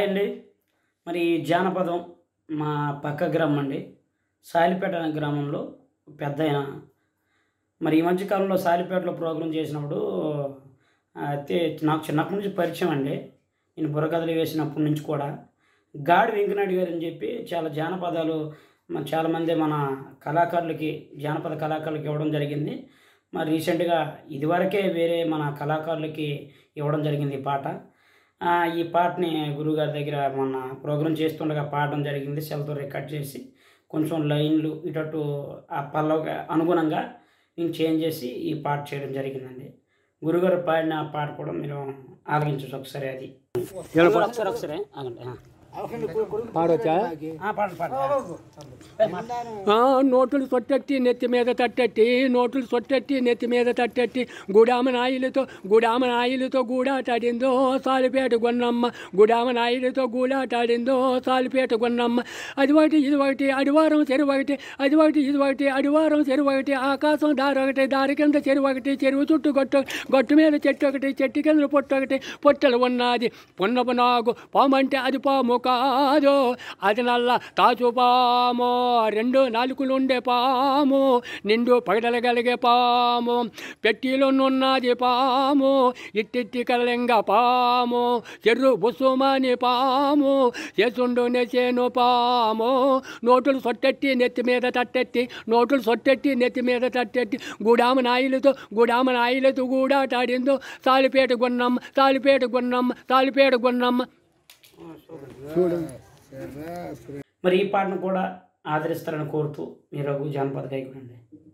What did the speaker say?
అండి మరి ఈ జానపదం మా పక్క గ్రామం అండి సాలిపేట అనే గ్రామంలో పెద్ద ఆయన మరి ఈ మధ్యకాలంలో సాలిపేటలో ప్రోగ్రాం చేసినప్పుడు అయితే నాకు చిన్నప్పటి నుంచి పరిచయం అండి నేను బుర్రకథలు వేసినప్పటి నుంచి కూడా గాడి వెంకనాయుడు గారు అని చెప్పి చాలా జానపదాలు మన చాలామంది మన కళాకారులకి జానపద కళాకారులకి ఇవ్వడం జరిగింది మరి రీసెంట్గా ఇదివరకే వేరే మన కళాకారులకి ఇవ్వడం జరిగింది ఈ పాట ఆ, ఈ పాటని గురువుగారి దగ్గర మొన్న ప్రోగ్రాం చేస్తుండగా పాడడం జరిగింది సెల్తో రికార్డ్ చేసి కొంచెం లైన్లు ఇటట్టు ఆ పల్లవ అనుగుణంగా నేను చేంజ్ చేసి ఈ పాట చేయడం జరిగిందండి గురుగారు పాడిన ఆ పాట కూడా మీరు ఆలగించవచ్చు ఒకసారి అది ఒకసారి ఒకసారి ఆగండి ఆ. పాడొచ్చా ఆ, పాడండి పాడండి ఆ, నోటులు సొట్టెట్టి నెత్తి మీద తట్టెట్టి నోటులు సొట్టెట్టి నెత్తి మీద తట్టెట్టి గుడామ నాయులతో గుడామ నాయులతో గూడాటాడిందో సాలిపేట గొన్నమ్మ గుడామ నాయులతో గూడాటాడిందో సాలిపేట గొన్నమ్మ అది ఒకటి ఇది ఒకటి అడివారం చెరువు ఒకటి అది ఒకటి ఇది ఒకటి అడివారం చెరువు ఒకటి ఆకాశం దారి ఒకటి దారి కింద చెరువు ఒకటి చెరువు చుట్టూ గొట్టు గొట్టు మీద చెట్టు ఒకటి చెట్టు కింద పొట్టు ఒకటి పొట్టలు ఉన్నది పొన్నపు నాగు పాము అంటే అది పాము కాదు అది నల్ల తాచు పాము రెండు నాలుకలు ఉండే పాము నిండు పగడలగలిగే పాము పెట్టిలో ఉన్నది పాము ఇట్టిట్టి కలలింగ పాము చెర్రు బుస్సుమాని పాము చేసుండు నెసేను పాము నోటులు సొట్టెట్టి నెత్తి మీద తట్టెట్టి నోటులు సొట్టెట్టి నెత్తి మీద తట్టెట్టి గుడామ నాయులతో గుడామ నాయులతో గూడాటాడిందో తాలిపేట గున్నమ్మ తాలిపేట గున్నమ్మ తాలిపేట గున్నమ్మ మరి ఈ పాటను కూడా ఆదరిస్తారని కోరుతూ మీరు జానపద గాయకుడు అండి